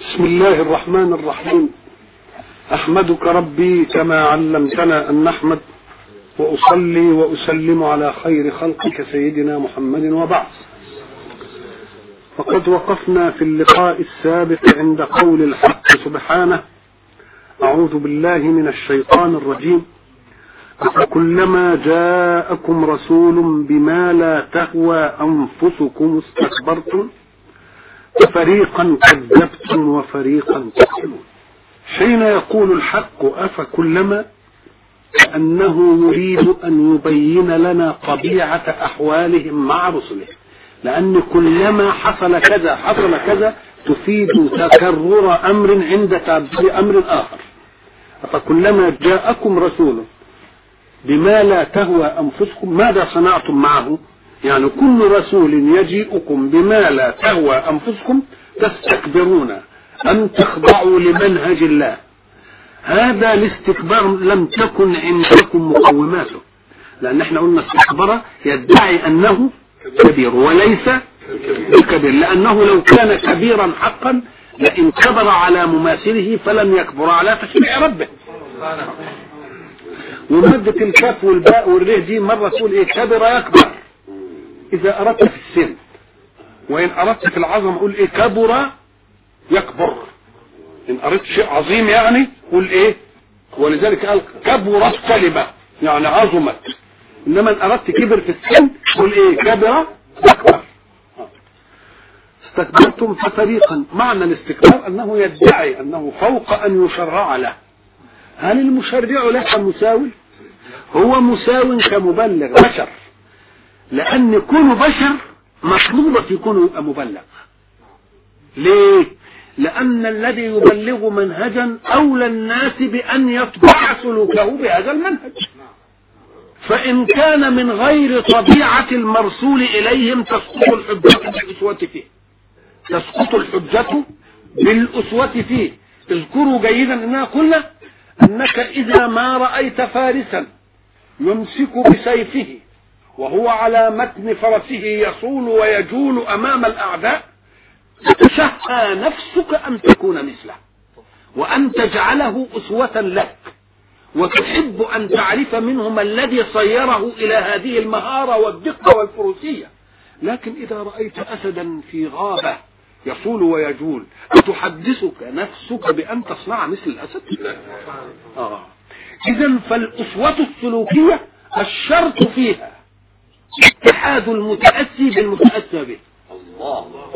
بسم الله الرحمن الرحيم احمدك ربي كما علمتنا ان نحمد واصلي واسلم على خير خلقك سيدنا محمد وبعد فقد وقفنا في اللقاء السابق عند قول الحق سبحانه اعوذ بالله من الشيطان الرجيم فكلما جاءكم رسول بما لا تهوى انفسكم استكبرتم ففريقا كذبتم وفريقا تقتلون حين يقول الحق أفكلما كأنه يريد أن يبين لنا طبيعة أحوالهم مع رسله لأن كلما حصل كذا حصل كذا تفيد تكرر أمر عند تعبير أمر آخر فكلما جاءكم رسول بما لا تهوى أنفسكم ماذا صنعتم معه يعني كل رسول يجيئكم بما لا تهوى أنفسكم تستكبرون أن تخضعوا لمنهج الله هذا الاستكبار لم تكن عندكم مقوماته لأن احنا قلنا استكبر يدعي أنه كبير وليس بكبير لأنه لو كان كبيرا حقا لئن كبر على مماثله فلم يكبر على تشريع ربه ومادة الكاف والباء والره دي مرة تقول ايه كبر يكبر إذا أردت في السن وإن أردت في العظمة قول إيه كبر يكبر إن أردت شيء عظيم يعني قول إيه ولذلك قال كبرت كلمة يعني عظمت إنما إن أردت كبر في السن قول إيه كبر يكبر استكبرتم ففريقا معنى الاستكبار أنه يدعي أنه فوق أن يشرع له هل المشرع له مساو هو مساو كمبلغ بشر لأن كونه بشر مطلوبة يكون يبقى مبلغ ليه لأن الذي يبلغ منهجا أولى الناس بأن يطبع سلوكه بهذا المنهج فإن كان من غير طبيعة المرسول إليهم تسقط الحجة بالأسوة فيه تسقط الحجة بالأسوة فيه اذكروا جيدا أنها قلنا أنك إذا ما رأيت فارسا يمسك بسيفه وهو على متن فرسه يصول ويجول أمام الأعداء تشهى نفسك أن تكون مثله وأن تجعله أسوة لك وتحب أن تعرف منه ما الذي صيره إلى هذه المهارة والدقة والفروسية لكن إذا رأيت أسدا في غابة يصول ويجول أتحدثك نفسك بأن تصنع مثل الأسد آه. إذا فالأسوة السلوكية الشرط فيها اتحاد المتأسي بالمتأسى به الله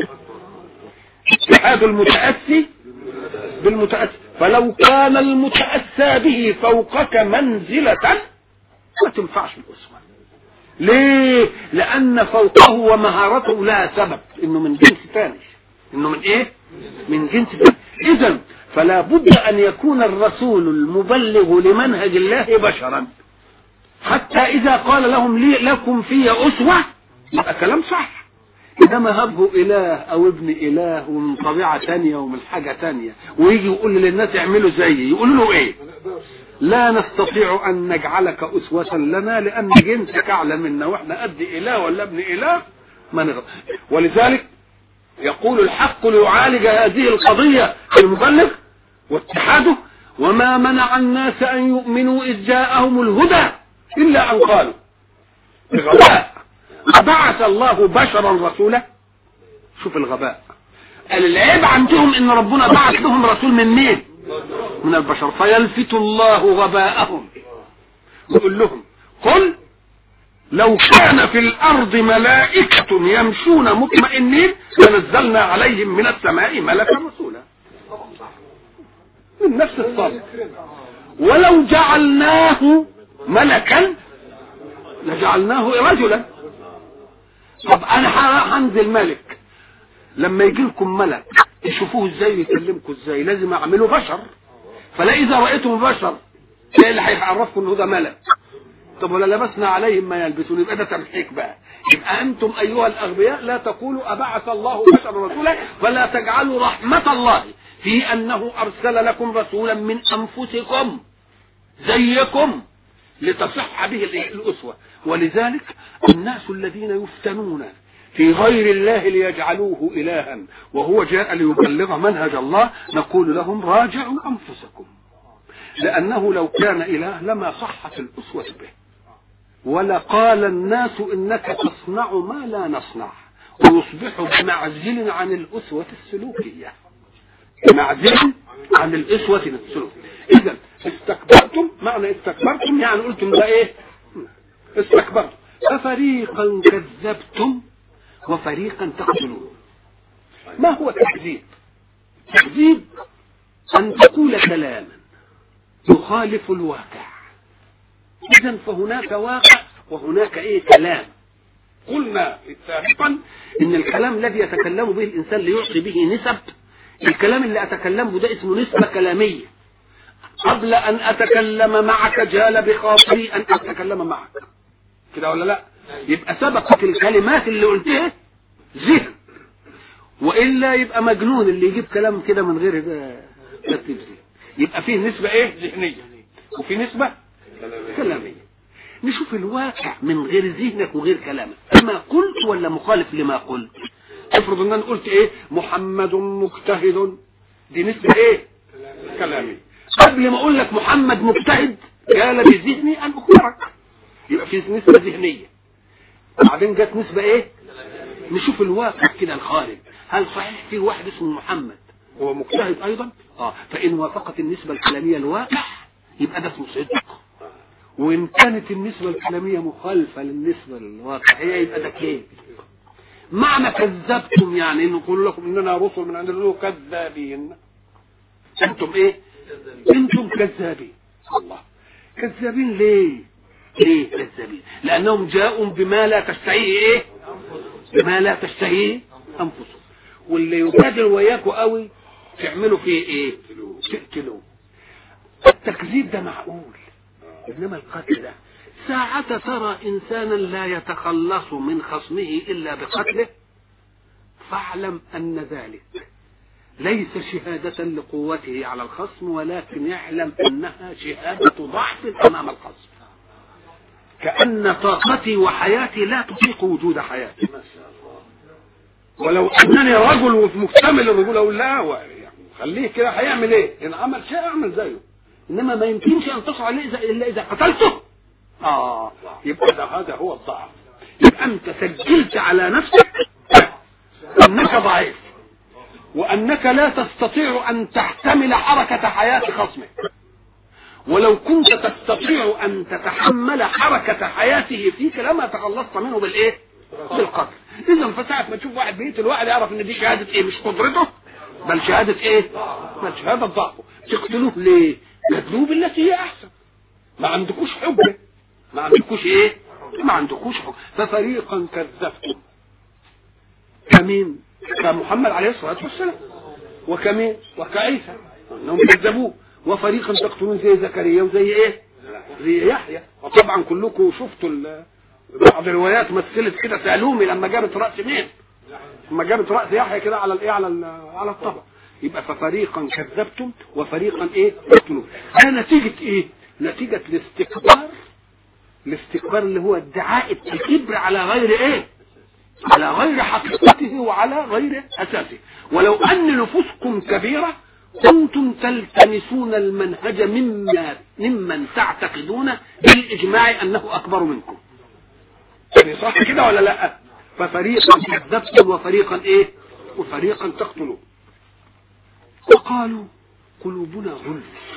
اتحاد المتأسي بالمتأسي فلو كان المتأسى به فوقك منزلة ما تنفعش الأسوة ليه لأن فوقه ومهارته لها سبب إنه من جنس ثاني إنه من إيه من جنس ثاني إذا فلا بد أن يكون الرسول المبلغ لمنهج الله بشرا حتى إذا قال لهم لي لكم في أسوة يبقى كلام صح إنما هبه إله أو ابن إله ومن طبيعة تانية ومن حاجة تانية ويجي يقول للناس اعملوا زيي يقول له إيه لا نستطيع أن نجعلك أسوة لنا لأن جنسك أعلى منا وإحنا قد إله ولا ابن إله ما نغلط ولذلك يقول الحق ليعالج هذه القضية المبلغ واتحاده وما منع الناس أن يؤمنوا إذ جاءهم الهدى إلا أن قالوا الغباء أبعث الله بشرا رسولا شوف الغباء قال العيب عندهم ان ربنا بعث لهم رسول من مين من البشر فيلفت الله غباءهم يقول لهم قل لو كان في الارض ملائكة يمشون مطمئنين لنزلنا عليهم من السماء ملكا رسولا من نفس الصبر ولو جعلناه ملكا لجعلناه رجلا طب انا هنزل ملك لما يجي لكم ملك تشوفوه ازاي يكلمكم ازاي لازم اعمله بشر فلا اذا رايتم بشر ايه اللي هيعرفكم انه ده ملك طب ولا لبسنا عليهم ما يلبسون يبقى ده تمحيك بقى يبقى انتم ايها الاغبياء لا تقولوا ابعث الله بشرا رسولا فلا تجعلوا رحمه الله في انه ارسل لكم رسولا من انفسكم زيكم لتصح به الاسوه ولذلك الناس الذين يفتنون في غير الله ليجعلوه إلها وهو جاء ليبلغ منهج الله نقول لهم راجعوا أنفسكم لأنه لو كان إله لما صحت الأسوة به ولقال الناس إنك تصنع ما لا نصنع ويصبح بمعزل عن الأسوة السلوكية بمعزل عن الأسوة السلوكية إذا استكبرتم معنى استكبرتم يعني قلتم ده إيه استكبرتم ففريقا كذبتم وفريقا تقتلون ما هو التكذيب تكذيب أن تقول كلاما يخالف الواقع إذا فهناك واقع وهناك إيه كلام قلنا سابقا إن الكلام الذي يتكلم به الإنسان ليعطي به نسب الكلام اللي أتكلمه ده اسمه نسبة كلامية قبل أن أتكلم معك جال بخاطري أن أتكلم معك كده ولا لا يبقى سبقت الكلمات اللي قلتها ذهن وإلا يبقى مجنون اللي يجيب كلام كده من غير ترتيب ذهن يبقى فيه نسبة ايه ذهنية وفي نسبة كلامية نشوف الواقع من غير ذهنك وغير كلامك أما قلت ولا مخالف لما قلت افرض ان انا قلت ايه محمد مجتهد دي نسبة ايه كلامية قبل ما اقول لك محمد مجتهد قال بذهني ان اخبرك يبقى في نسبة ذهنية بعدين جت نسبة ايه نشوف الواقع كده الخارج هل صحيح في واحد اسمه محمد هو مجتهد ايضا اه فان وافقت النسبة الكلامية الواقع يبقى ده اسمه صدق وان كانت النسبة الكلامية مخالفة للنسبة الواقعية يبقى ده كذب معنى كذبتم يعني ان نقول لكم اننا رسل من عند الله كذابين انتم ايه انتم كذابين الله كذابين ليه ليه كذابين لانهم جاءوا بما لا تشتهيه ايه بما لا تشتهيه انفسهم واللي يجادل وياكوا قوي تعملوا فيه ايه تقتلوه التكذيب ده معقول انما القتل ده ساعة ترى انسانا لا يتخلص من خصمه الا بقتله فاعلم ان ذلك ليس شهادة لقوته على الخصم ولكن يعلم انها شهادة ضعف امام الخصم كأن طاقتي وحياتي لا تطيق وجود حياتي ولو انني رجل ومكتمل الرجولة اقول لا يعني خليه كده هيعمل ايه ان عمل شيء اعمل زيه انما ما يمكنش ان تصل عليه الا اذا قتلته اه يبقى ده هذا هو الضعف يبقى انت سجلت على نفسك انك ضعيف وانك لا تستطيع ان تحتمل حركة حياة خصمك ولو كنت تستطيع ان تتحمل حركة حياته فيك لما تخلصت منه بالايه بالقتل اذا فساعة ما تشوف واحد بيقتل واحد يعرف ان دي شهادة ايه مش قدرته بل شهادة ايه بل شهادة ضعفه تقتلوه ليه قتلوه بالتي هي احسن ما عندكوش حجة ما عندكوش ايه ما عندكوش حجة ففريقا كذبتم كمين كمحمد عليه الصلاة والسلام وكمين وكعيسى انهم كذبوه وفريقا تقتلون زي زكريا وزي ايه زي يحيى وطبعا كلكم شفتوا بعض الروايات مثلت كده سالومي لما جابت راس مين لما جابت راس يحيى كده على الايه على على الطبق يبقى ففريقا كذبتم وفريقا ايه تقتلون ده نتيجه ايه نتيجه الاستكبار الاستكبار اللي هو ادعاء الكبر على غير ايه على غير حقيقته وعلى غير اساسه ولو ان نفوسكم كبيره كنتم تلتمسون المنهج مما ممن تعتقدون بالاجماع انه اكبر منكم يعني صح كده ولا لا ففريقا كذبتم وفريقا ايه وفريقا تقتلون وقالوا قلوبنا غلف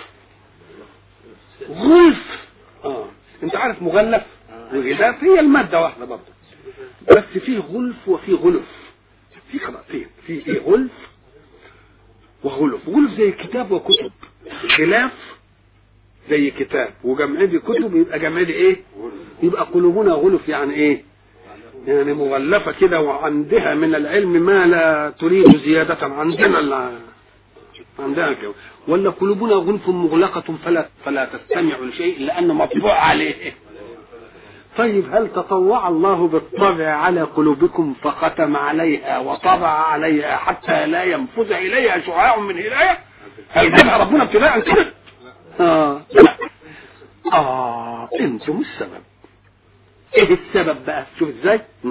غلف اه انت عارف مغلف وغلاف هي المادة واحدة برضه بس فيه غلف وفيه غلف في قراءتين في ايه غلف وغلف غلف زي كتاب وكتب غلاف زي كتاب وجمع دي كتب يبقى جمع دي ايه يبقى قلوبنا غلف يعني ايه يعني مغلفة كده وعندها من العلم ما لا تريد زيادة عندنا لا عندها كده ولا قلوبنا غلف مغلقة فلا فلا تستمع لشيء لأنه مطبوع عليه طيب هل تطوع الله بالطبع على قلوبكم فختم عليها وطبع عليها حتى لا ينفذ إليها شعاع من هداية هل جابها ربنا ابتداء كده آه لا آه انتم السبب ايه السبب بقى شوف ازاي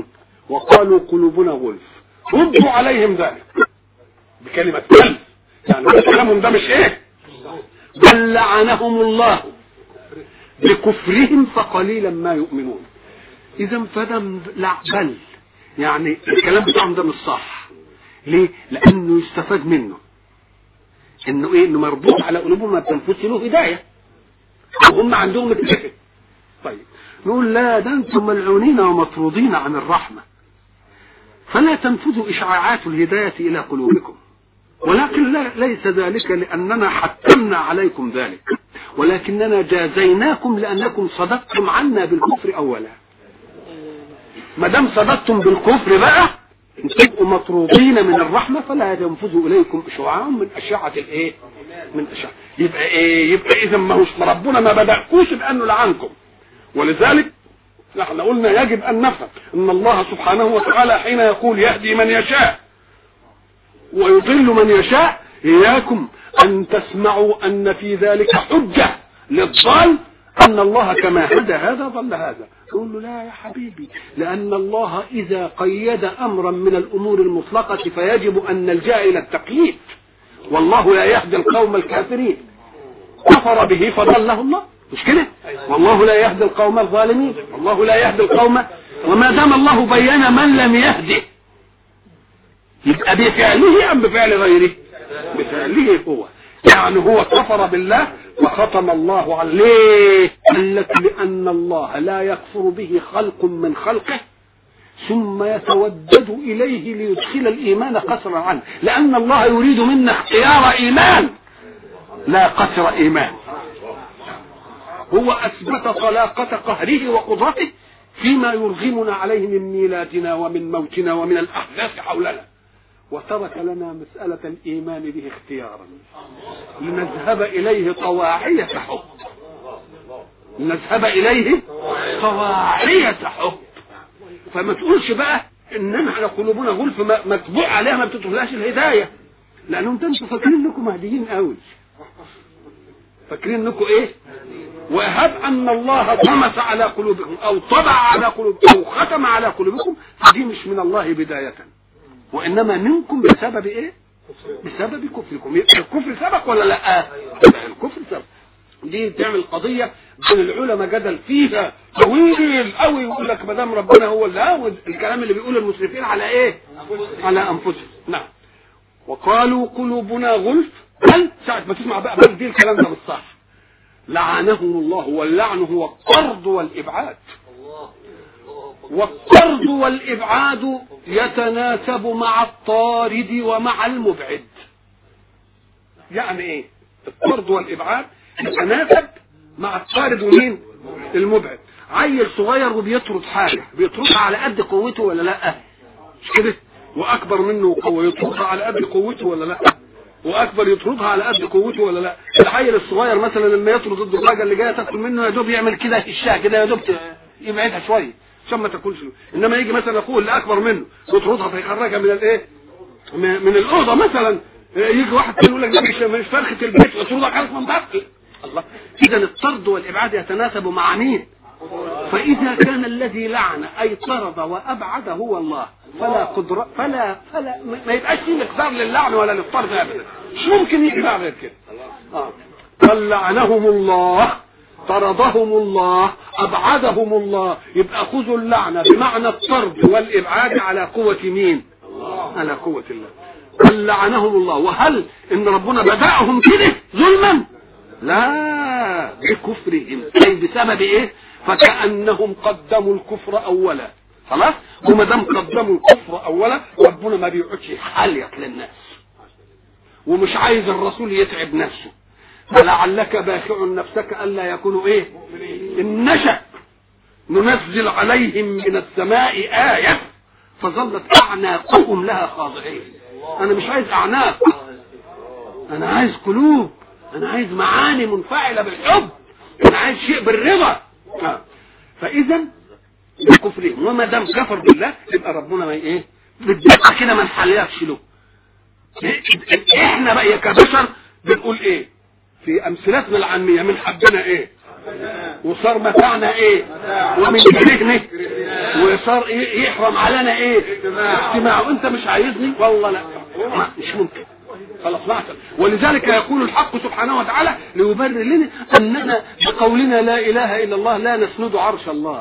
وقالوا قلوبنا غلف ردوا عليهم ذلك بكلمة بل يعني كلامهم ده مش ايه بل لعنهم الله بكفرهم فقليلا ما يؤمنون اذا فده لا بل يعني الكلام بتاعهم ده مش صح ليه لانه يستفاد منه انه ايه انه مربوط على قلوبهم ما بتنفذش له هدايه وهم عندهم اتفاق طيب نقول لا ده انتم ملعونين ومطرودين عن الرحمه فلا تنفذوا اشعاعات الهدايه الى قلوبكم ولكن لا ليس ذلك لاننا حتمنا عليكم ذلك ولكننا جازيناكم لانكم صدقتم عنا بالكفر اولا ما دام صدقتم بالكفر بقى تبقوا مطرودين من الرحمه فلا ينفذ اليكم اشعاع من اشعه الايه؟ من اشعه يبقى ايه؟ يبقى اذا ما هوش ربنا ما بداكوش بانه لعنكم ولذلك احنا قلنا يجب ان نفهم ان الله سبحانه وتعالى حين يقول يهدي من يشاء ويضل من يشاء اياكم ان تسمعوا ان في ذلك حجه للضال ان الله كما هدى هذا ضل هذا يقول له لا يا حبيبي لان الله اذا قيد امرا من الامور المطلقه فيجب ان نلجا الى التقييد والله لا يهدي القوم الكافرين كفر به فضله الله مش كده والله لا يهدي القوم الظالمين والله لا يهدي القوم وما دام الله بين من لم يهده يبقى بفعله ام بفعل غيره بفعله هو يعني هو كفر بالله وختم الله عليه قال لك لان الله لا يكفر به خلق من خلقه ثم يتودد اليه ليدخل الايمان قصرا عنه لان الله يريد منا اختيار ايمان لا قصر ايمان هو اثبت طلاقه قهره وقدرته فيما يرغمنا عليه من ميلادنا ومن موتنا ومن الاحداث حولنا وترك لنا مسألة الإيمان به اختيارا لنذهب إليه طواعية حب لنذهب إليه طواعية حب فما تقولش بقى إن احنا قلوبنا غلف متبوع عليها ما بتدخلهاش الهداية لأنهم انتوا فاكرين إنكم مهديين قوي فاكرين إنكم إيه؟ وهب أن الله طمس على قلوبكم أو طبع على قلوبكم أو ختم على قلوبكم فدي مش من الله بداية وانما منكم بسبب ايه بسبب كفركم الكفر سبق ولا لا الكفر سبق دي تعمل قضية بين العلماء جدل فيها طويل قوي يقول لك ما دام ربنا هو اللي الكلام اللي بيقول المسرفين على ايه على انفسهم نعم وقالوا قلوبنا غلف بل ساعة ما تسمع بقى بل دي الكلام ده بالصح لعنهم الله واللعن هو الطرد والابعاد والطرد والإبعاد يتناسب مع الطارد ومع المبعد يعني ايه الطرد والإبعاد يتناسب مع الطارد ومين المبعد عيل صغير وبيطرد حاجة بيطردها على قد قوته ولا لا مش كده واكبر منه قوة يطردها على قد قوته ولا لا واكبر يطردها على قد قوته ولا لا العيل الصغير مثلا لما يطرد الدجاجه اللي جايه تاكل منه يا دوب يعمل كده الشاه كده يا دوب يبعدها شويه عشان ما تاكلش انما يجي مثلا اخوه اللي اكبر منه يطردها فيخرجها من الايه من الاوضه مثلا يجي واحد تاني يقول لك ده مش مش فرخه البيت يطردها خالص من بطل الله اذا الطرد والابعاد يتناسب مع مين فاذا كان الذي لعن اي طرد وابعد هو الله فلا قدرة فلا فلا ما يبقاش في مقدار للعن ولا للطرد ابدا مش ممكن يجمع غير كده اه بل لعنهم الله طردهم الله ابعدهم الله يبقى خذوا اللعنه بمعنى الطرد والابعاد على قوه مين على قوه الله بل لعنهم الله وهل ان ربنا بداهم كده ظلما لا بكفرهم اي بسبب ايه فكانهم قدموا الكفر اولا خلاص وما دام قدموا الكفر اولا ربنا ما بيقعدش يحلق للناس ومش عايز الرسول يتعب نفسه فلعلك باخع نفسك الا يكونوا ايه ان نشا ننزل عليهم من السماء آية فظلت أعناقهم لها خاضعين أنا مش عايز أعناق أنا عايز قلوب أنا عايز معاني منفعلة بالحب أنا عايز شيء بالرضا فإذا بكفرهم وما دام كفر بالله يبقى ربنا ما ايه بالدقه كده ما نحللكش له احنا بقى كبشر بنقول ايه في امثلتنا العاميه من حبنا ايه وصار متاعنا ايه ومن كرهنا وصار إيه يحرم علينا ايه اجتماع وانت مش عايزني والله لا ما مش ممكن خلاص معك ولذلك يقول الحق سبحانه وتعالى ليبرر لنا اننا بقولنا لا اله الا الله لا نسند عرش الله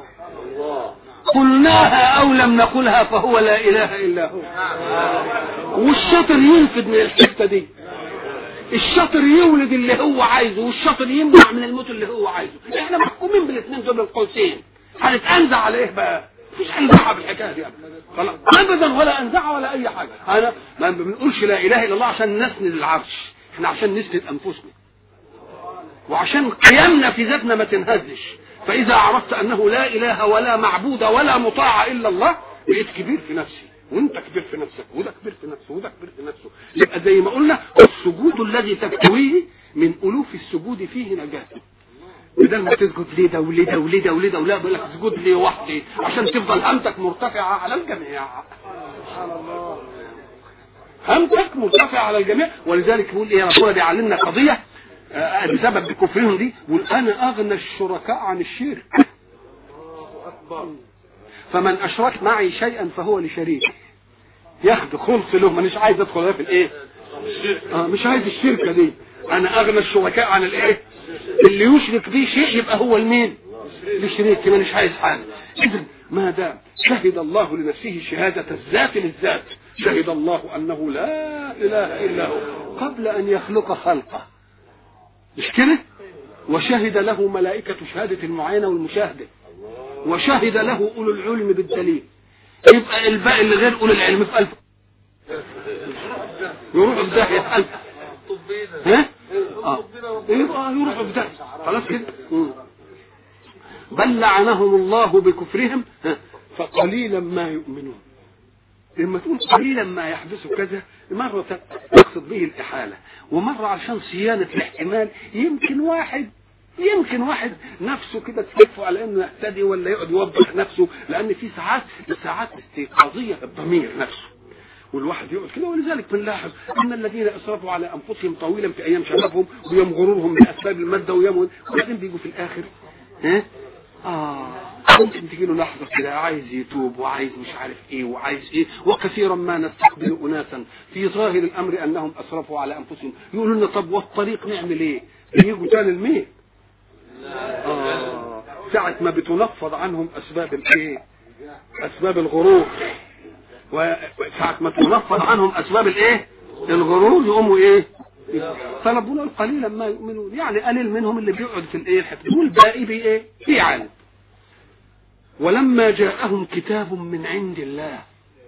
قلناها او لم نقلها فهو لا اله الا هو والشاطر ينفد من الحته دي الشاطر يولد اللي هو عايزه والشاطر يمنع من الموت اللي هو عايزه احنا محكومين بالاثنين دول القوسين هنتنزع على ايه بقى مفيش انزعه بالحكايه دي خلاص ابدا ولا انزعه ولا اي حاجه انا ما بنقولش لا اله الا الله عشان نسند العرش احنا عشان نسند انفسنا وعشان قيامنا في ذاتنا ما تنهزش فاذا عرفت انه لا اله ولا معبود ولا مطاع الا الله بقيت كبير في نفسي وانت كبير في نفسك وده كبير في نفسه وده كبير في نفسه يبقى زي ما قلنا السجود الذي تكتويه من الوف السجود فيه نجاه بدل ما تسجد لده ولده ولده ولده ولا بقول لك اسجد لي وحدي عشان تفضل همتك مرتفعه على الجميع سبحان الله همتك مرتفعه على الجميع ولذلك يقول ايه ربنا بيعلمنا قضيه آه، بسبب كفرهم دي يقول انا اغنى الشركاء عن الشرك فمن اشرك معي شيئا فهو لشريك ياخد خلص له مانيش عايز ادخل في الايه اه مش عايز الشركه دي انا اغنى الشركاء عن الايه اللي يشرك به شيء يبقى هو المين لشريك مانيش عايز حاجه اذا ما دام شهد الله لنفسه شهاده الذات للذات شهد الله انه لا اله الا هو قبل ان يخلق خلقه مش كده وشهد له ملائكه شهاده المعاينه والمشاهده وشهد له اولو العلم بالدليل يبقى الباقي اللي غير اولو العلم في الف يروح في داهيه في الف ها اه يبقى يروح في داهيه خلاص كده مم. بل لعنهم الله بكفرهم ها، فقليلا ما يؤمنون لما تقول قليلا ما يحدث كذا مرة تقصد به الإحالة ومرة عشان صيانة الاحتمال يمكن واحد يمكن واحد نفسه كده تكفه على انه يهتدي ولا يقعد يوضح نفسه لان في ساعات ساعات استيقاظيه الضمير نفسه والواحد يقعد كده ولذلك بنلاحظ ان الذين اسرفوا على انفسهم طويلا في ايام شبابهم ويوم غرورهم باسباب الماده ويوم وبعدين بيجوا في الاخر ها اه ممكن تجي له لحظه كده عايز يتوب وعايز مش عارف ايه وعايز ايه وكثيرا ما نستقبل اناسا في ظاهر الامر انهم اسرفوا على انفسهم يقولوا لنا طب والطريق نعمل ايه؟ يجوا تاني المين؟ آه. ساعة ما بتنفض عنهم أسباب الإيه؟ أسباب الغرور وساعة ما تنفض عنهم أسباب الإيه؟ الغرور يقوموا إيه؟ فربنا يقول قليلا ما يؤمنون يعني قليل منهم اللي بيقعد في الإيه؟ الحته والباقي بإيه؟ بيعلم ولما جاءهم كتاب من عند الله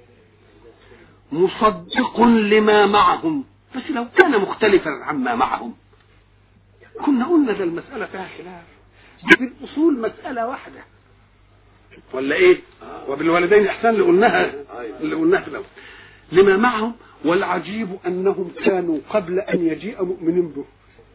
مصدق لما معهم بس لو كان مختلفا عما معهم كنا قلنا ده المسألة فيها خلاف دي في الأصول مسألة واحدة ولا إيه؟ وبالوالدين إحسان اللي قلناها اللي قلناها في الأول لما معهم والعجيب أنهم كانوا قبل أن يجيء مؤمنين به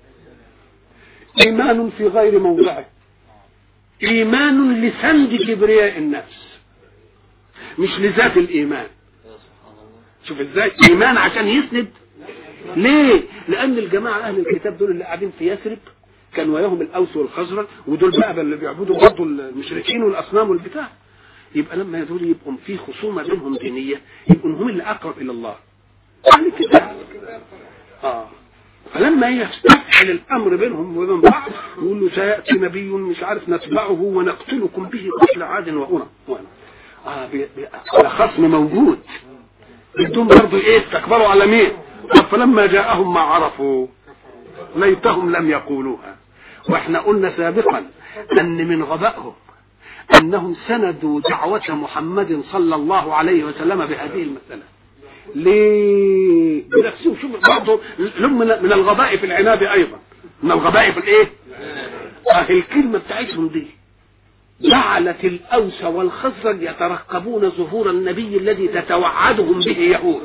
إيمان في غير موضعه إيمان لسند كبرياء النفس مش لذات الإيمان شوف ازاي إيمان عشان يسند ليه؟ لأن الجماعة أهل الكتاب دول اللي قاعدين في يثرب كان وياهم الأوس والخزرج ودول بقى اللي بيعبدوا برضه المشركين والأصنام والبتاع يبقى لما دول يبقوا في خصومة بينهم دينية يبقوا هم اللي أقرب إلى الله أهل الكتاب آه فلما يستفحل الأمر بينهم وبين بعض يقول له سيأتي نبي مش عارف نتبعه ونقتلكم به قتل عاد وأنا آه بي بي على خصم موجود بدهم برضه ايه استكبروا على مين فلما جاءهم ما عرفوا ليتهم لم يقولوها واحنا قلنا سابقا ان من غبائهم انهم سندوا دعوة محمد صلى الله عليه وسلم بهذه المسألة ليه بنفسهم شوف برضه لهم من, من الغباء في العناد ايضا من الغباء في الايه اه الكلمة بتاعتهم دي جعلت الأوس والخزرج يترقبون ظهور النبي الذي تتوعدهم به يهود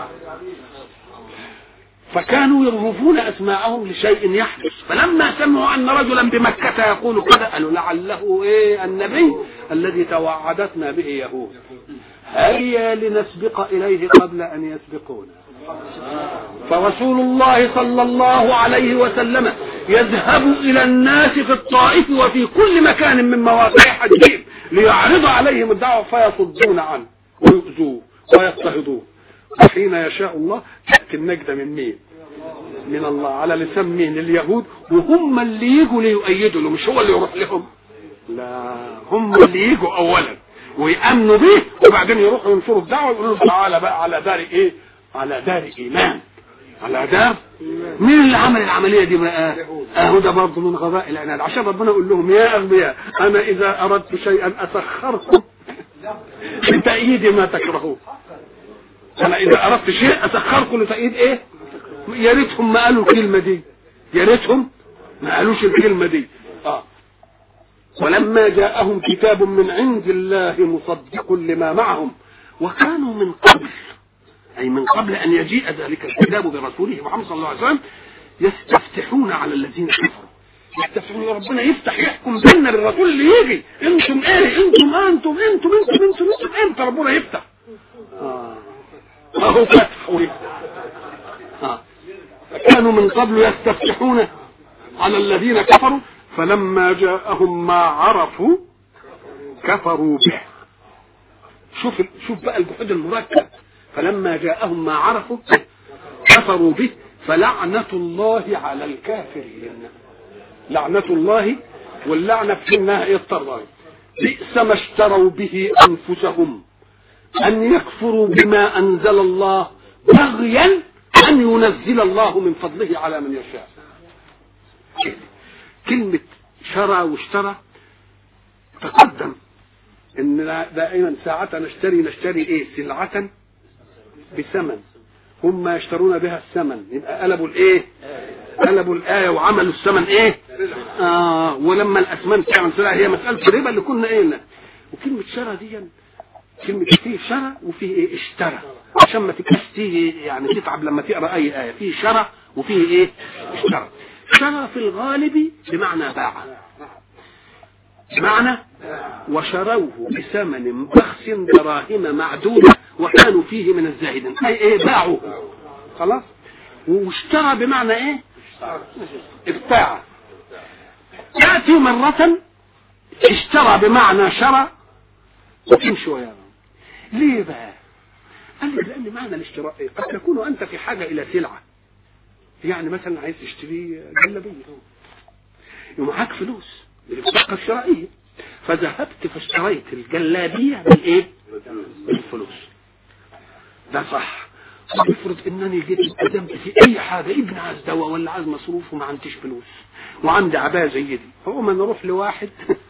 فكانوا يرهفون أسماءهم لشيء يحدث فلما سمعوا أن رجلا بمكة يقول كذا قالوا لعله إيه النبي الذي توعدتنا به يهود هيا لنسبق إليه قبل أن يسبقونا فرسول الله صلى الله عليه وسلم يذهب إلى الناس في الطائف وفي كل مكان من مواقع حجهم ليعرض عليهم الدعوة فيصدون عنه ويؤذوه ويضطهدوه وحين يشاء الله تأتي النجدة من مين من الله على لسان مين اليهود وهم اللي يجوا ليؤيدوا له مش هو اللي يروح لهم لا هم اللي يجوا اولا ويامنوا به وبعدين يروحوا ينشروا الدعوه ويقولوا له تعالى بقى على دار ايه على دار ايمان على دار مين اللي عمل العمليه دي بقى اهو ده برضه من غباء العناد عشان ربنا يقول لهم يا اغبياء انا اذا اردت شيئا اسخركم لتأييد ما تكرهون انا اذا اردت شيء اسخركم لتأييد ايه يا ريتهم ما قالوا الكلمه دي يا ريتهم ما قالوش الكلمه دي اه ولما جاءهم كتاب من عند الله مصدق لما معهم وكانوا من قبل أي من قبل أن يجيء ذلك الكتاب برسوله محمد صلى الله عليه وسلم يستفتحون على الذين كفروا يستفتحون ربنا يفتح يحكم بيننا بالرسول اللي يجي انتم ايه انتم انتم انتم انتم انتم انتم امتى ربنا يفتح اه اهو فتح ويفتح اه كانوا من قبل يستفتحون على الذين كفروا فلما جاءهم ما عرفوا كفروا به شوف شوف بقى الجحود المركب فلما جاءهم ما عرفوا كفروا به فلعنة الله على الكافرين لعنة الله واللعنة في انها ايه الطرائب بئس ما اشتروا به انفسهم ان يكفروا بما انزل الله بغيا ان ينزل الله من فضله على من يشاء كلمة شرى واشترى تقدم ان دائما ساعة نشتري نشتري ايه سلعة بثمن هم يشترون بها الثمن يبقى قلبوا الايه قلبوا الآية وعملوا الثمن ايه آه ولما الأثمان تعمل سلعة هي مسألة الربا اللي كنا قلنا وكلمة شرى دي كلمة فيه شرى وفيه ايه اشترى عشان ما تبقاش تيجي يعني تتعب لما تقرا اي آية فيه شرى وفيه ايه اشترى شرى في الغالب بمعنى باع بمعنى وشروه بثمن بخس دراهم معدودة وكانوا فيه من الزاهدين أي إيه باعوا خلاص واشترى بمعنى إيه ابتاع يأتي مرة اشترى بمعنى شرى وتمشي وياه ليه بقى قال لك لأن معنى الاشتراء إيه؟ قد تكون أنت في حاجة إلى سلعة يعني مثلا عايز تشتري جلابيه ومعاك فلوس بالبطاقه الشرائيه فذهبت فاشتريت الجلابيه بالايه؟ بالفلوس ده صح افرض انني جيت قدمت في اي حاجه ابن عايز دواء ولا عايز مصروف وما عنديش فلوس وعندي عبايه زي دي فاقوم انا اروح لواحد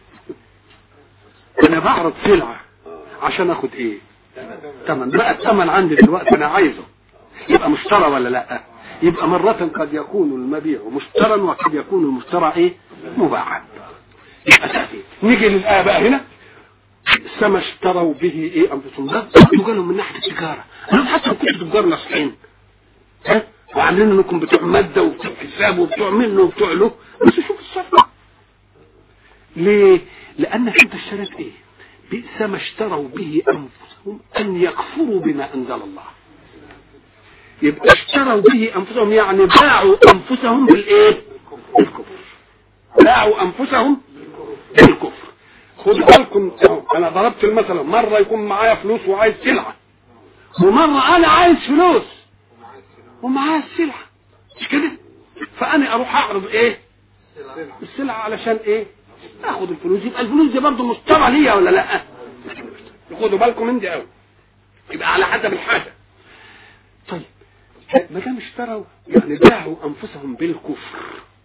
انا بعرض سلعه عشان اخد ايه؟ تمن بقى الثمن عندي دلوقتي انا عايزه يبقى مشترى ولا لا؟ يبقى مرة قد يكون المبيع مشترا وقد يكون المشترى ايه مباعا يبقى تأتي نيجي للآية بقى هنا سما اشتروا به ايه انفسهم ده قالوا من ناحية التجارة انا حتى لو كنتوا تجار ناصحين ها وعاملين انكم بتوع مادة وبتوع حساب وبتوع منه وبتوع له بس شوف الصفقة ليه؟ لأنك انت اشتريت ايه؟ بئس ما اشتروا به انفسهم ان يكفروا بما انزل الله يبقى اشتروا به انفسهم يعني باعوا انفسهم بالايه بالكفر باعوا انفسهم بالكفر خدوا بالكم انا ضربت المثل مره يكون معايا فلوس وعايز سلعه ومره انا عايز فلوس ومعايا السلعه مش كده فانا اروح اعرض ايه السلعه علشان ايه اخد الفلوس يبقى الفلوس دي برضه مشترى ليا ولا لا خدوا بالكم من دي قوي يبقى على حسب الحاجه طيب ما دام اشتروا يعني باعوا انفسهم بالكفر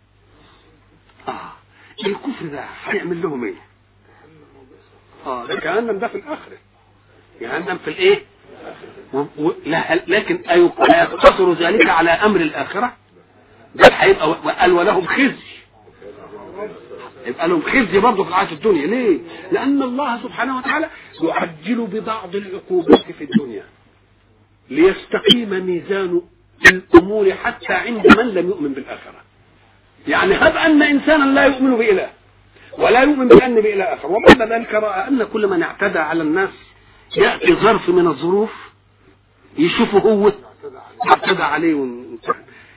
اه الكفر ده هيعمل لهم ايه اه ده جهنم ده في الاخره جهنم في الايه و... و... لا لكن ايقتصر ذلك على امر الاخره ده هيبقى وقال ولهم خزي يبقى لهم خزي برضه في الحياه الدنيا ليه؟ لان الله سبحانه وتعالى يعجل ببعض العقوبات في الدنيا ليستقيم ميزان الامور حتى عند من لم يؤمن بالاخره يعني هب ان انسانا لا يؤمن باله ولا يؤمن بان باله اخر وبعد ذلك راى ان كل من اعتدى على الناس ياتي ظرف من الظروف يشوفه هو اعتدى عليه وانتهى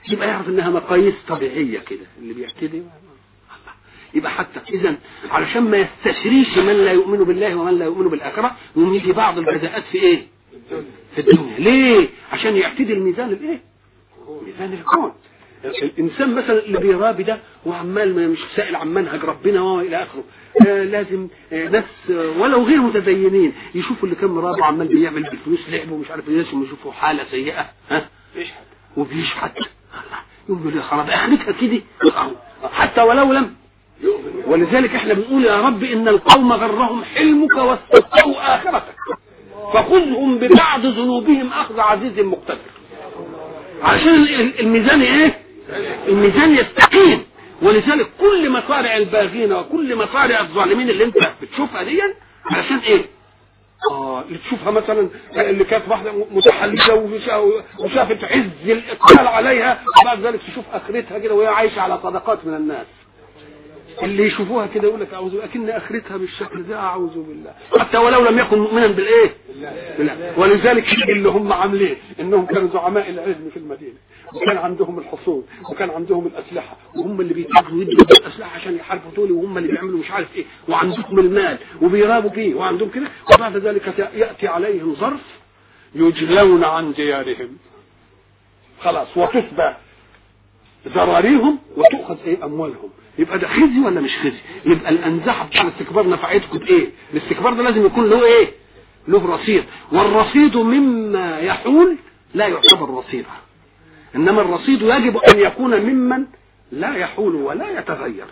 يبقى يعرف انها مقاييس طبيعيه كده اللي بيعتدي الله. يبقى حتى اذا علشان ما يستشريش من لا يؤمن بالله ومن لا يؤمن بالاخره يقوم يجي بعض الجزاءات في ايه؟ في الدنيا ليه؟ عشان يعتدي الميزان الايه؟ ميزان الكون الانسان مثلا اللي بيرابي ده وعمال ما- مش سائل عن منهج ربنا والى اخره آه لازم آه ناس آه ولو غير متدينين يشوفوا اللي كان مرابي وعمال بيعمل بالفلوس لعب ومش عارف ايه يشوفوا حاله سيئه ها وبيشحت الله يقول له يا خراب اخرتها كده أهو. حتى ولو لم ولذلك احنا بنقول يا رب ان القوم غرهم حلمك واستبقوا اخرتك فخذهم ببعض ذنوبهم اخذ عزيز مقتدر عشان ال- الميزان ايه الميزان يستقيم ولذلك كل مصارع الباغين وكل مصارع الظالمين اللي انت بتشوفها دي علشان ايه اه اللي تشوفها مثلا اللي كانت واحده متحلجه وشا- وشافت عز الاقبال عليها وبعد ذلك تشوف اخرتها كده وهي عايشه على صدقات من الناس اللي يشوفوها كده يقول لك اعوذ بالله اكن اخرتها بالشكل ده اعوذ بالله حتى ولو لم يكن مؤمنا بالايه بالله ولذلك اللي هم عاملين انهم كانوا زعماء العلم في المدينه وكان عندهم الحصول وكان عندهم الاسلحه وهم اللي بيتاجروا يدوا بالاسلحه عشان يحاربوا دول وهم اللي بيعملوا مش عارف ايه وعندهم المال وبيرابوا فيه وعندهم كده وبعد ذلك ياتي عليهم ظرف يجلون عن ديارهم خلاص وتصبح ذراريهم وتؤخذ ايه اموالهم يبقى ده خزي ولا مش خزي يبقى الانزاحه بتاع الاستكبار نفعتكم بايه الاستكبار ده لازم يكون له ايه له رصيد والرصيد مما يحول لا يعتبر رصيدا انما الرصيد يجب ان يكون ممن لا يحول ولا يتغير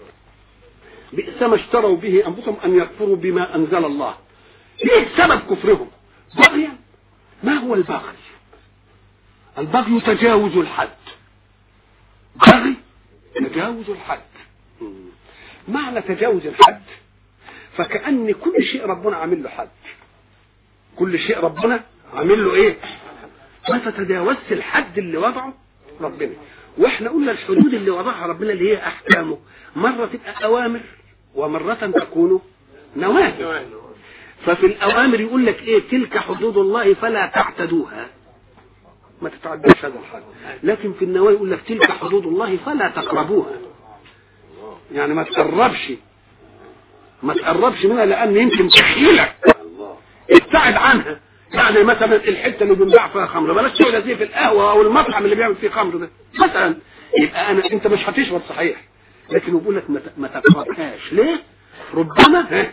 بئس ما اشتروا به انفسهم ان يكفروا بما انزل الله ايه سبب كفرهم بغيا ما هو البغي البغي تجاوز الحد بغي تجاوز الحد معنى تجاوز الحد فكأن كل شيء ربنا عامل له حد كل شيء ربنا عامل له ايه ما تتجاوزت الحد اللي وضعه ربنا واحنا قلنا الحدود اللي وضعها ربنا اللي هي احكامه مرة تبقى اوامر ومرة تكون نواهي ففي الاوامر يقول لك ايه تلك حدود الله فلا تعتدوها ما تتعداش هذا الحد لكن في النواهي يقول لك تلك حدود الله فلا تقربوها يعني ما تقربش ما تقربش منها لان يمكن تحيلك ابتعد عنها يعني مثلا الحته اللي بنباع فيها خمر بلاش تقعد زي في القهوه او المطعم اللي بيعمل فيه خمر ده مثلا يبقى انا انت مش هتشرب صحيح لكن بيقول لك ما ت- ما تقربهاش ليه؟ ربما ها؟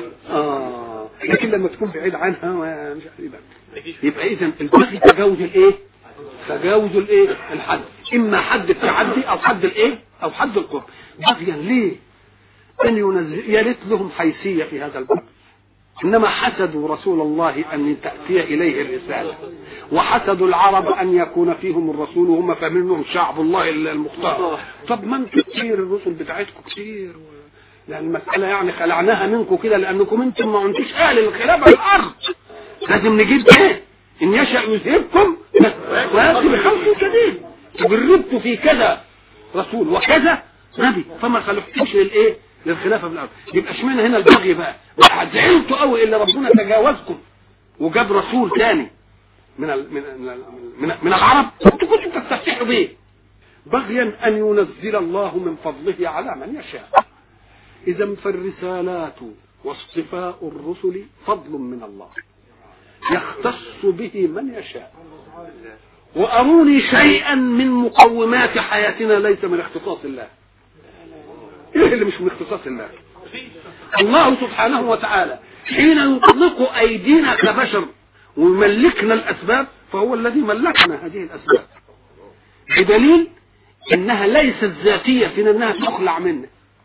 اه لكن لما تكون بعيد عنها ما- مش عارف يبقى يبقى اذا البغي تجاوز الايه؟ تجاوز الايه؟ الحد اما حد التعدي او حد الايه؟ او حد القرب بغيا ليه؟ ان ينزل يا ريت لهم حيثيه في هذا البغي انما حسدوا رسول الله ان تاتي اليه الرساله وحسدوا العرب ان يكون فيهم الرسول وهم فاهمين انهم شعب الله المختار طب ما انتم كتير الرسل بتاعتكم كتير و... يعني المساله يعني خلعناها منكم كده لانكم انتم ما انتوش اهل الخلافه على الارض لازم نجيب ايه ان يشاء يذهبكم وياتي بخلق جديد جربت في كذا رسول وكذا نبي فما خلقتوش للايه للخلافه في الارض يبقى اشمعنى هنا البغي بقى زعلتوا قوي الا ربنا تجاوزكم وجاب رسول تاني من ال من ال من, من العرب انتوا كنتوا تستفتحوا بيه بغيا ان ينزل الله من فضله على من يشاء اذا فالرسالات واصطفاء الرسل فضل من الله يختص به من يشاء واروني شيئا من مقومات حياتنا ليس من اختصاص الله ايه اللي مش من اختصاص الله الله سبحانه وتعالى حين يطلق ايدينا كبشر ويملكنا الاسباب فهو الذي ملكنا هذه الاسباب بدليل انها ليست ذاتيه فينا انها تخلع منا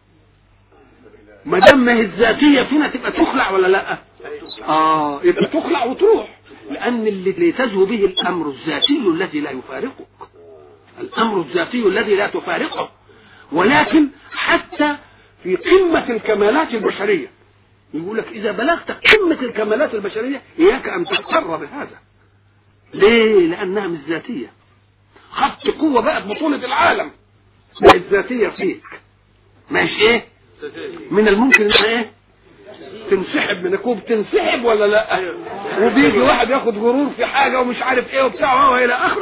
ما دام ما هي الذاتيه فينا تبقى تخلع ولا لا اه يبقى تخلع وتروح لان اللي تزهو به الامر الذاتي الذي لا يفارقك الامر الذاتي الذي لا تفارقه ولكن حتى في قمة الكمالات البشرية يقول لك إذا بلغت قمة الكمالات البشرية إياك أن تغتر بهذا ليه؟ لأنها مش ذاتية خدت قوة بقى في بطولة العالم بقت ذاتية فيك ماشي إيه؟ من الممكن إنها إيه؟ تنسحب من الكوب تنسحب ولا لا وبيجي واحد ياخد غرور في حاجه ومش عارف ايه وبتاع وهو الى اخره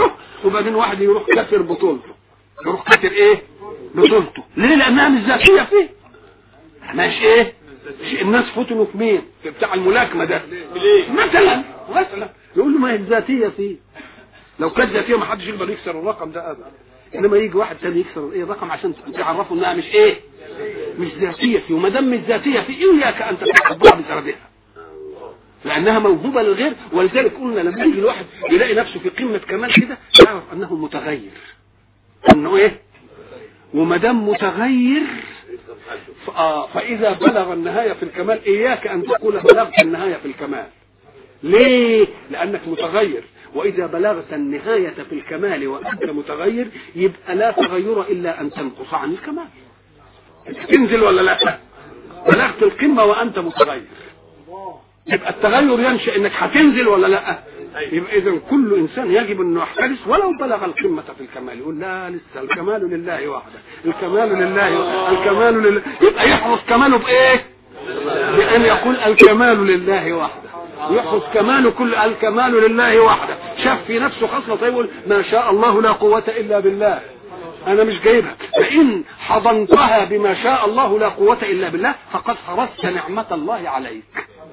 وبعدين واحد يروح كسر بطولته يروح كسر ايه بطولته ليه لانها مش ذاتيه فيه مش ايه مش الناس فتنوا في مين في بتاع الملاكمه ده مثلا مثلا يقول له ما هي الذاتيه فيه لو كانت ذاتيه ما حدش يقدر يكسر الرقم ده ابدا انما يجي واحد تاني يكسر ايه الرقم عشان تعرفوا انها مش ايه مش ذاتيه فيه وما دام مش ذاتيه فيه اياك ان تتحضر بسببها لانها موهوبه للغير ولذلك قلنا لما يجي الواحد يلاقي نفسه في قمه كمال كده يعرف انه متغير انه ايه وما دام متغير ف- آه، فاذا بلغ النهايه في الكمال اياك ان تقول بلغت النهايه في الكمال ليه لانك متغير واذا بلغت النهايه في الكمال وانت متغير يبقى لا تغير الا ان تنقص عن الكمال تنزل ولا لا بلغت القمه وانت متغير يبقى التغير ينشا انك هتنزل ولا لا يبقى اذا كل انسان يجب انه يحترس ولو بلغ القمه في الكمال يقول لا لسه الكمال لله وحده الكمال لله الكمال لله يبقى يحرص كماله بايه بان يقول الكمال لله وحده يحرص كماله كل الكمال لله وحده شاف في نفسه خصله طيب يقول ما شاء الله لا قوه الا بالله انا مش جايبها فان حضنتها بما شاء الله لا قوه الا بالله فقد حرصت نعمه الله عليك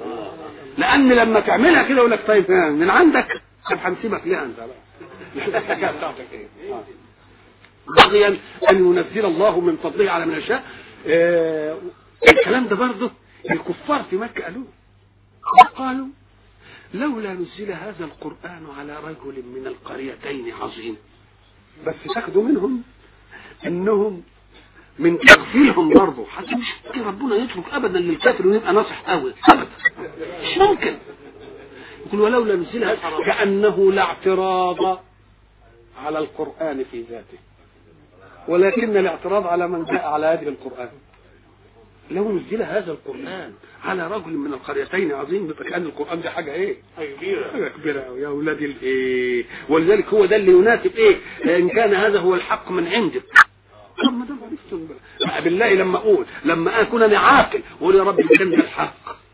لان لما تعملها كده يقول لك طيب ها، من عندك طب هنسيبك ليه انت بقى الحكايه بتاعتك ايه آه. بغيا ان ينزل الله من فضله على من يشاء آه، الكلام ده برضه الكفار في مكه قالوه قالوا لولا نزل هذا القران على رجل من القريتين عظيم بس تاخدوا منهم انهم من تغفيلهم برضه حتى مش ممكن ربنا يترك ابدا للكافر ويبقى ناصح قوي ابدا مش ممكن يقول ولولا نزل هذا كانه لا اعتراض على القران في ذاته ولكن الاعتراض على من جاء على هذه القران لو نزل هذا القران على رجل من القريتين عظيم يبقى كان القران ده حاجه ايه؟ حاجه كبيره قوي يا اولاد الايه ولذلك هو ده اللي يناسب ايه؟ ان كان هذا هو الحق من عندك طب ما دام عرفتم بقى. بالله لما اقول لما اكون انا عاقل واقول يا رب إن كان ده الحق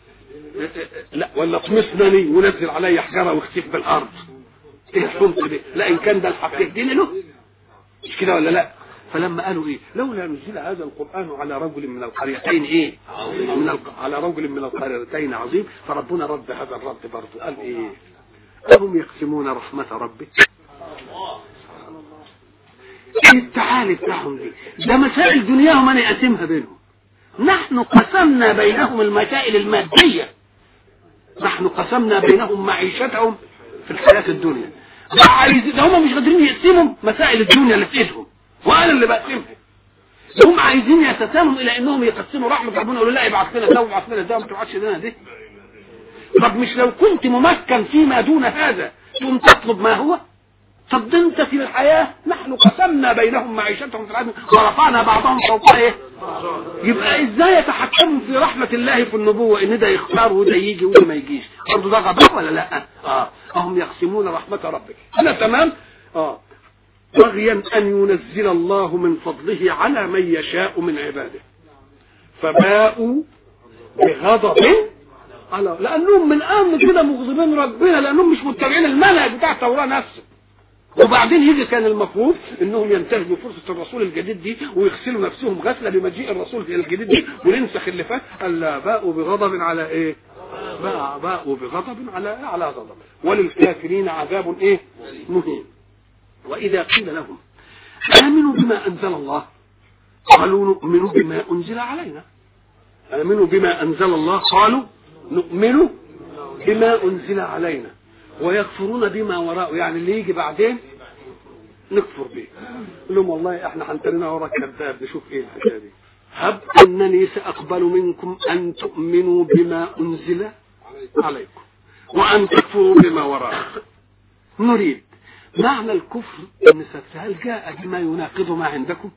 لا ولا طمسنني ونزل علي حجره واختف بالارض ايه الحمق دي لا ان كان ده الحق يهديني له مش كده ولا لا فلما قالوا ايه لولا نزل هذا القران على رجل من القريتين ايه من الق... على رجل من القريتين عظيم فربنا رد هذا الرد برضه قال ايه اهم يقسمون رحمه ربك ايه التعالي بتاعهم دي ده مسائل دنياهم انا اقسمها بينهم نحن قسمنا بينهم المسائل الماديه نحن قسمنا بينهم معيشتهم في الحياه الدنيا ده عايز ده هم مش قادرين يقسموا مسائل الدنيا اللي في ايدهم وانا اللي بقسمها هم عايزين يتساموا الى انهم يقسموا رحمه ربنا يقولوا لا ابعث لنا ده وابعث لنا ده وما تبعتش لنا دي طب مش لو كنت ممكن فيما دون هذا تقوم تطلب ما هو طب ده انت في الحياه نحن قسمنا بينهم معيشتهم في الحياه ورفعنا بعضهم فوق ايه يبقى ازاي يتحكموا في رحمه الله في النبوه ان ده يختار وده يجي وده ما يجيش برضه ده غباء ولا لا اه هم يقسمون رحمه ربك انا تمام اه بغيا ان ينزل الله من فضله على من يشاء من عباده فباءوا بغضب على لانهم من امن كده مغضبين ربنا لانهم مش متبعين المنهج بتاع التوراه نفسه وبعدين يجي كان المفروض انهم ينتهزوا فرصه الرسول الجديد دي ويغسلوا نفسهم غسله بمجيء الرسول الجديد دي وننسخ اللي فات الا باءوا بغضب على ايه؟ باء باءوا بغضب على على غضب وللكافرين عذاب ايه؟ مهين واذا قيل لهم امنوا بما انزل الله قالوا نؤمن بما انزل علينا امنوا بما انزل الله قالوا نؤمن بما انزل علينا ويكفرون بما وراءه يعني اللي يجي بعدين نكفر به يقول لهم والله احنا هنترنا وراك كذاب نشوف ايه الحكايه دي هب انني ساقبل منكم ان تؤمنوا بما انزل عليكم وان تكفروا بما وراءه نريد معنى الكفر ان هل جاء بما يناقض ما عندكم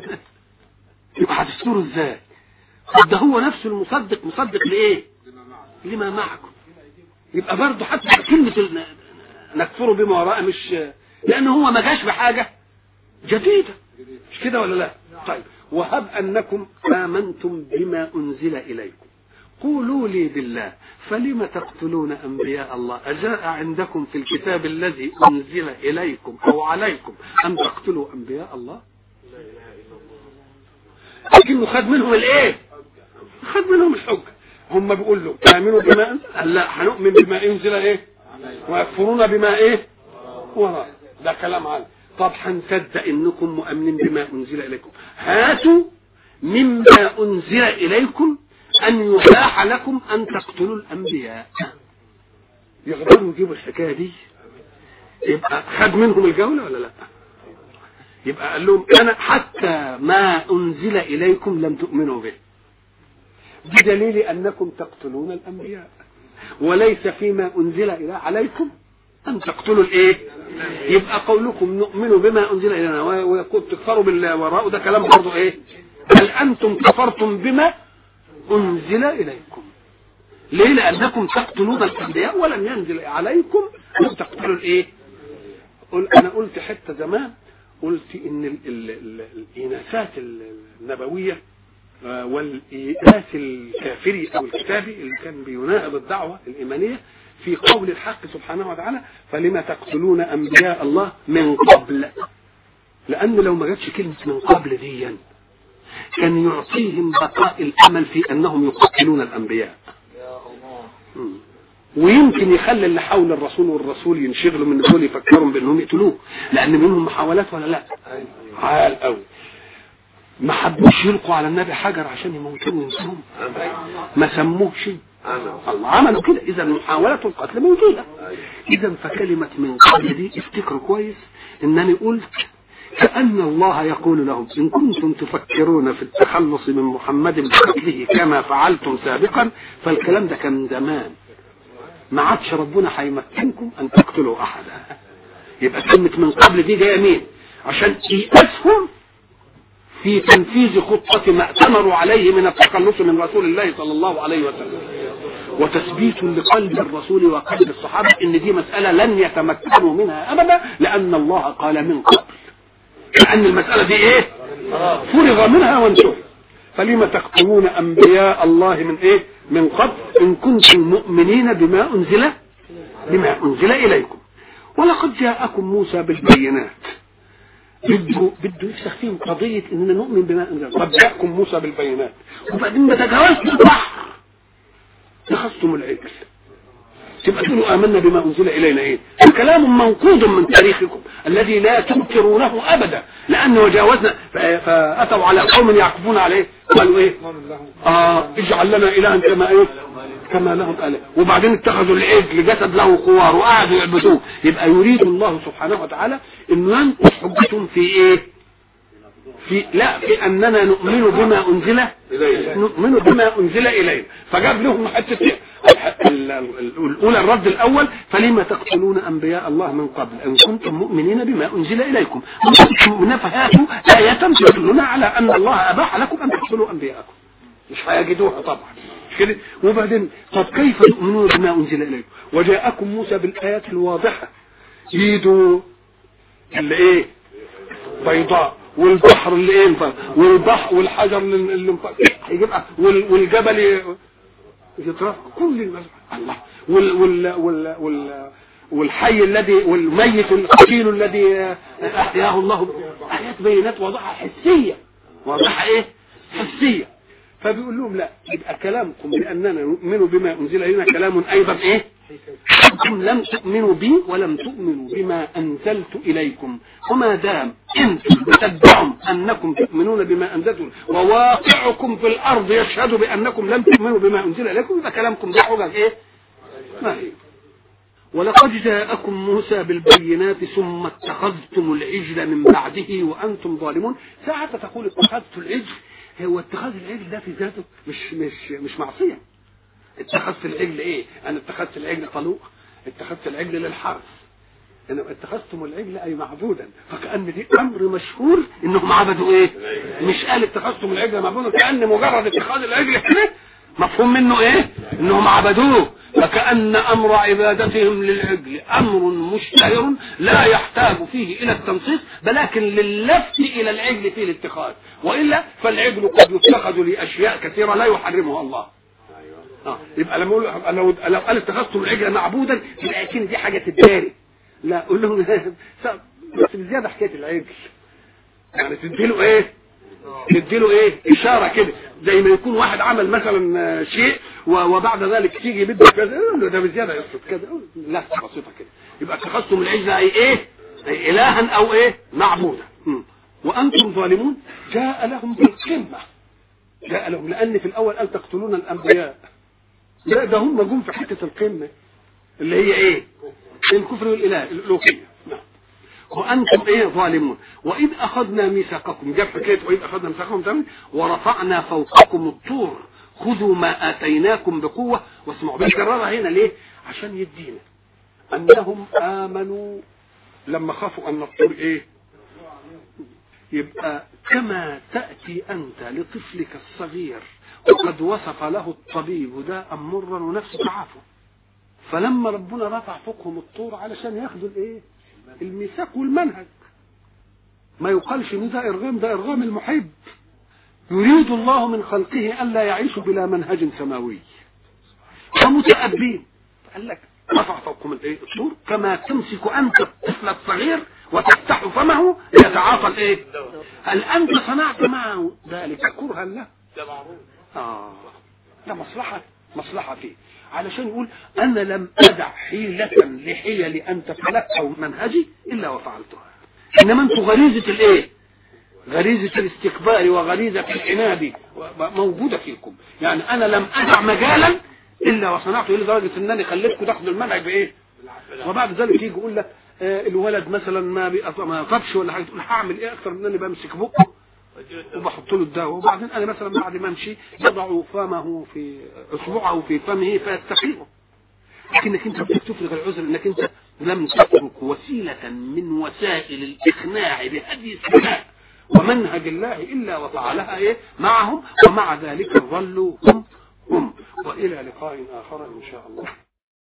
يبقى هتستوروا ازاي طب ده هو نفسه المصدق مصدق لايه لما معكم يبقى برضه حتى كلمة ال- نكفر بما وراء مش لأن هو ما جاش بحاجة جديدة مش كده ولا لا؟ طيب وهب أنكم آمنتم بما أنزل إليكم قولوا لي بالله فلم تقتلون أنبياء الله أجاء عندكم في الكتاب الذي أنزل إليكم أو عليكم أن تقتلوا أنبياء الله لكنه خد منهم الايه خد منهم الحجة هم بيقول له تؤمنوا بما أنزل قال لا هنؤمن بما أنزل إيه ويكفرون بما إيه وراء ده كلام عالي طب هنصدق انكم مؤمنين بما انزل اليكم هاتوا مما انزل اليكم ان يباح لكم ان تقتلوا الانبياء يقدروا يجيبوا الحكايه دي يبقى خد منهم الجوله ولا لا يبقى قال لهم انا حتى ما انزل اليكم لم تؤمنوا به بدليل انكم تقتلون الانبياء وليس فيما انزل الى عليكم ان تقتلوا الايه يبقى قولكم نؤمن بما انزل الينا ويكون تكفروا بالله وراء ده كلام برضه ايه هل انتم كفرتم بما انزل اليكم ليه لانكم تقتلون الانبياء ولم ينزل عليكم ان تقتلوا الايه قل انا قلت حته زمان قلت ان ال ال ال الاناثات النبويه والإياس الكافري أو الكتابي اللي كان بيناهض الدعوة الإيمانية في قول الحق سبحانه وتعالى فلما تقتلون أنبياء الله من قبل لأن لو ما جاتش كلمة من قبل دي كان يعطيهم بقاء الأمل في أنهم يقتلون الأنبياء ويمكن يخلي اللي حول الرسول والرسول ينشغلوا من دول يفكروا بانهم يقتلوه لان منهم محاولات ولا لا عال قوي ما حبوش يلقوا على النبي حجر عشان يموتوه وينسوهم ما سموهش الله عملوا كده اذا محاولة القتل موجودة اذا فكلمة من قبل دي افتكروا كويس انني قلت كأن الله يقول لهم إن كنتم تفكرون في التخلص من محمد بقتله كما فعلتم سابقا فالكلام ده كان زمان ما عادش ربنا هيمكنكم أن تقتلوا أحدا يبقى كلمة من قبل دي جاية مين عشان إيقافهم في تنفيذ خطة ما ائتمروا عليه من التخلص من رسول الله صلى الله عليه وسلم وتثبيت لقلب الرسول وقلب الصحابة ان دي مسألة لن يتمكنوا منها ابدا لان الله قال من قبل لان المسألة دي ايه فرغ منها وانتهى فلما تقتلون انبياء الله من ايه من قبل ان كنتم مؤمنين بما انزل بما انزل اليكم ولقد جاءكم موسى بالبينات بده بده يفسخ فيهم قضية اننا نؤمن بما انزل طب جاءكم موسى بالبينات وبعدين ما تجاوزتوا البحر اتخذتم العجل تبقى تقولوا آمنا بما أنزل إلينا إيه كلام منقوض من تاريخكم الذي لا تنكرونه أبدا لأنه جاوزنا فأتوا على قوم يعكفون عليه قالوا إيه آه اجعل لنا إلها كما إيه كما لهم آله وبعدين اتخذوا العجل جسد له خوار وقعدوا يعبدوه يبقى يريد الله سبحانه وتعالى انه ينقص حجتهم في ايه في لا في اننا نؤمن بما انزل نؤمن بما انزل الينا فجاب لهم حته الاولى الرد الاول فلما تقتلون انبياء الله من قبل ان كنتم مؤمنين بما انزل اليكم فهاتوا ايه تدلنا على ان الله اباح لكم ان تقتلوا انبياءكم مش هيجدوها طبعا كده وبعدين طب كيف تؤمنون بما انزل اليكم وجاءكم موسى بالايات الواضحه يدوا اللي ايه بيضاء والبحر اللي ايه والبحر والحجر اللي يجيب والجبل يترفع كل الله وال وال وال وال والحي الذي والميت القتيل الذي احياه الله ايات بينات واضحه حسيه واضحه ايه حسيه فبيقول لهم لا يبقى كلامكم باننا نؤمن بما انزل الينا كلام ايضا ايه انتم لم تؤمنوا بي ولم تؤمنوا بما انزلت اليكم وما دام انتم تدعوا انكم تؤمنون بما انزلت وواقعكم في الارض يشهد بانكم لم تؤمنوا بما انزل اليكم يبقى كلامكم ده حجج ايه ما هي ولقد جاءكم موسى بالبينات ثم اتخذتم العجل من بعده وانتم ظالمون ساعة تقول اتخذت العجل هو اتخاذ العجل ده في ذاته مش مش مش معصيه اتخذت العجل ايه انا اتخذت العجل طلوق اتخذت العجل للحرث انا اتخذتم العجل اي معبودا فكان دي امر مشهور انهم عبدوا ايه مش قال اتخذتم العجل معبودا كان مجرد اتخاذ العجل كده مفهوم منه ايه انهم عبدوه فكأن امر عبادتهم للعجل امر مشتهر لا يحتاج فيه الى التنصيص ولكن للفت الى العجل في الاتخاذ والا فالعجل قد يتخذ لاشياء كثيره لا يحرمها الله اه يبقى لما اقول لو لو قال اتخذتم العجل معبودا يبقى اكيد دي حاجه تداري لا قول لهم بس بزياده حكايه العجل يعني تديله ايه تديله ايه اشاره كده زي ما يكون واحد عمل مثلا شيء وبعد ذلك تيجي بده كذا يقول له ده بزياده يقصد كذا لا بسيطه كده يبقى اتخذتم العجل اي ايه أي الها او ايه معبودا وانتم ظالمون جاء لهم بالقمه جاء لهم لان في الاول قال تقتلون الانبياء لا ده هم جم في حته القمه اللي هي ايه الكفر والاله الالوهيه وانتم ايه ظالمون واذ اخذنا ميثاقكم جاب حكايه واذ اخذنا ميثاقكم تمام ورفعنا فوقكم الطور خذوا ما اتيناكم بقوه واسمعوا بيكررها هنا ليه عشان يدينا انهم امنوا لما خافوا ان الطور ايه يبقى كما تأتي أنت لطفلك الصغير وقد وصف له الطبيب داء مرا ونفس تعافه فلما ربنا رفع فوقهم الطور علشان ياخدوا الايه الميثاق والمنهج ما يقالش ان ده ارغام ده ارغام المحب يريد الله من خلقه الا يعيشوا بلا منهج سماوي ومتأبين قال لك رفع فوقهم الايه الطور كما تمسك انت الطفل الصغير وتفتح فمه يتعاطى الايه هل انت صنعت معه ذلك كرها له ده معروف اه ده مصلحه مصلحه فيه علشان يقول انا لم ادع حيله لحيل ان تتلقوا منهجي الا وفعلتها انما انتم غريزه الايه غريزه الاستكبار وغريزه العناد موجوده فيكم يعني انا لم ادع مجالا الا وصنعته لدرجه انني خليتكم تاخدوا المنهج بايه وبعد ذلك يجي يقول لك آه الولد مثلا ما بيقط- ما يطبش ولا حاجه تقول هعمل ايه اكتر من اني بمسك بقه وبحط له الدواء وبعدين انا مثلا بعد ما امشي يضع فمه في اصبعه في فمه فيستقيمه لكنك انت بتفرغ العذر انك انت لم تترك وسيله من وسائل الاقناع بهدي السماء ومنهج الله الا وفعلها ايه معهم ومع ذلك ظلوا هم هم والى لقاء اخر ان شاء الله